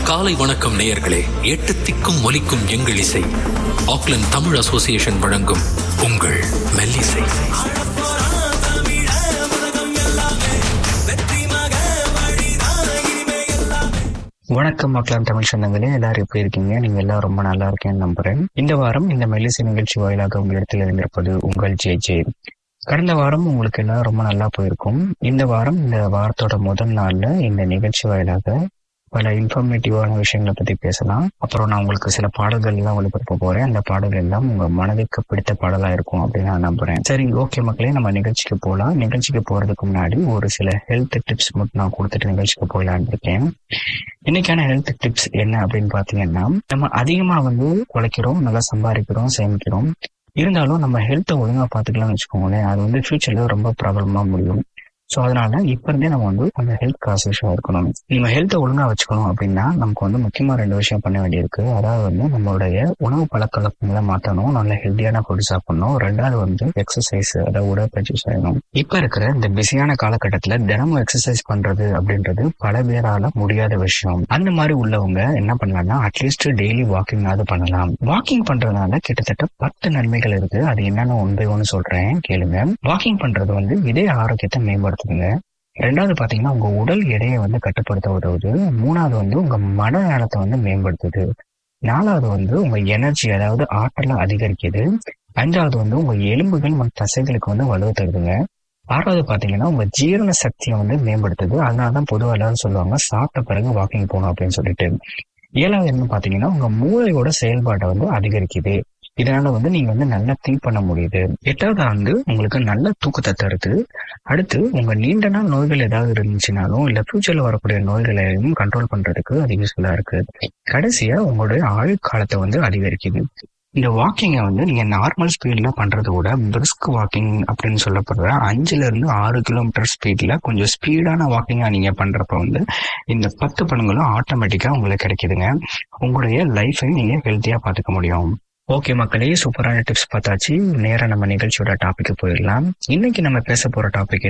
காலை வணக்கம் நேயர்களே எட்டு திக்கும் ஒலிக்கும் எங்கள் இசை ஆக்லண்ட் தமிழ் அசோசியேஷன் வழங்கும் உங்கள் மெல்லிசை வணக்கம் மக்களாம் தமிழ் சொந்தங்களே எல்லாரும் எப்படி இருக்கீங்க நீங்க எல்லாம் ரொம்ப நல்லா இருக்கேன்னு நம்புறேன் இந்த வாரம் இந்த மெல்லிசை நிகழ்ச்சி வாயிலாக உங்களிடத்தில் இருந்திருப்பது உங்கள் ஜே ஜே கடந்த வாரம் உங்களுக்கு எல்லாம் ரொம்ப நல்லா போயிருக்கும் இந்த வாரம் இந்த வாரத்தோட முதல் நாள்ல இந்த நிகழ்ச்சி வாயிலாக பல இன்ஃபர்மேட்டிவான விஷயங்களை பத்தி பேசலாம் அப்புறம் நான் உங்களுக்கு சில பாடல்கள் எல்லாம் ஒளிபரப்ப போறேன் அந்த பாடல்கள் எல்லாம் உங்க மனதிற்கு பிடித்த பாடலா இருக்கும் அப்படின்னு நான் நம்புறேன் சரி ஓகே மக்களே நம்ம நிகழ்ச்சிக்கு போகலாம் நிகழ்ச்சிக்கு போறதுக்கு முன்னாடி ஒரு சில ஹெல்த் டிப்ஸ் மட்டும் நான் கொடுத்துட்டு நிகழ்ச்சிக்கு போகலான்னு இருக்கேன் இன்னைக்கான ஹெல்த் டிப்ஸ் என்ன அப்படின்னு பாத்தீங்கன்னா நம்ம அதிகமா வந்து உழைக்கிறோம் நல்லா சம்பாதிக்கிறோம் சேமிக்கிறோம் இருந்தாலும் நம்ம ஹெல்த்தை ஒழுங்கா பாத்துக்கலாம்னு வச்சுக்கோங்களேன் அது வந்து ஃபியூச்சர்ல ரொம்ப ப்ராப்ளமா முடியும் ஸோ அதனால இப்ப இருந்தே நம்ம வந்து அந்த ஹெல்த் கான்சியஸா இருக்கணும் நம்ம ஹெல்த்தை ஒழுங்கா வச்சுக்கணும் அப்படின்னா நமக்கு வந்து முக்கியமா ரெண்டு விஷயம் பண்ண வேண்டியிருக்கு அதாவது வந்து நம்மளுடைய உணவு பழக்க வழக்கங்களை மாற்றணும் நல்ல ஹெல்த்தியான ஃபுட் சாப்பிடணும் ரெண்டாவது வந்து எக்ஸசைஸ் அதாவது உடற்பயிற்சி செய்யணும் இப்ப இருக்கிற இந்த பிஸியான காலகட்டத்துல தினமும் எக்ஸசைஸ் பண்றது அப்படின்றது பல பேரால முடியாத விஷயம் அந்த மாதிரி உள்ளவங்க என்ன பண்ணலாம்னா அட்லீஸ்ட் டெய்லி வாக்கிங்காவது பண்ணலாம் வாக்கிங் பண்றதுனால கிட்டத்தட்ட பத்து நன்மைகள் இருக்கு அது என்னன்னு ஒன் பை ஒன்னு சொல்றேன் கேளுங்க வாக்கிங் பண்றது வந்து இதய ஆரோக்கியத்தை மேம்படுத்துதுங்க ரெண்டாவது பாத்தீங்கன்னா உங்க உடல் எடையை வந்து கட்டுப்படுத்த உதவுது மூணாவது வந்து உங்க மனநலத்தை வந்து மேம்படுத்துது நாலாவது வந்து உங்க எனர்ஜி அதாவது ஆற்றலை அதிகரிக்குது அஞ்சாவது வந்து உங்க எலும்புகள் மற்றும் தசைகளுக்கு வந்து வலுவை தருதுங்க ஆறாவது பாத்தீங்கன்னா உங்க ஜீரண சக்தியை வந்து மேம்படுத்துது அதனாலதான் பொதுவாக எல்லாரும் சொல்லுவாங்க சாப்பிட்ட பிறகு வாக்கிங் போகணும் அப்படின்னு சொல்லிட்டு ஏழாவது என்ன பாத்தீங்கன்னா உங்க மூளையோட செயல்பாட்டை வந்து அதிகரிக்குது இதனால வந்து நீங்க வந்து நல்லா திங்க் பண்ண முடியுது எட்டாவது வந்து உங்களுக்கு நல்ல தூக்கத்தை தருது அடுத்து உங்க நீண்ட நாள் நோய்கள் ஏதாவது இருந்துச்சுனாலும் இல்ல ஃபியூச்சர்ல வரக்கூடிய நோய்களையும் கண்ட்ரோல் பண்றதுக்கு அது யூஸ்ஃபுல்லா இருக்கு கடைசியா உங்களுடைய ஆயுட்காலத்தை வந்து அதிகரிக்குது இந்த வாக்கிங்கை வந்து நீங்க நார்மல் ஸ்பீட்ல பண்றதை விட பிரிஸ்க் வாக்கிங் அப்படின்னு சொல்லப்படுற அஞ்சுல இருந்து ஆறு கிலோமீட்டர் ஸ்பீட்ல கொஞ்சம் ஸ்பீடான வாக்கிங்கா நீங்க பண்றப்ப வந்து இந்த பத்து பணங்களும் ஆட்டோமேட்டிக்கா உங்களுக்கு கிடைக்குதுங்க உங்களுடைய லைஃபை நீங்க ஹெல்த்தியா பாத்துக்க முடியும் ஓகே மக்களே சூப்பரான டிப்ஸ் பார்த்தாச்சு நேரா நம்ம நிகழ்ச்சியோட டாபிக் போயிடலாம் இன்னைக்கு நம்ம பேச போற டாபிக்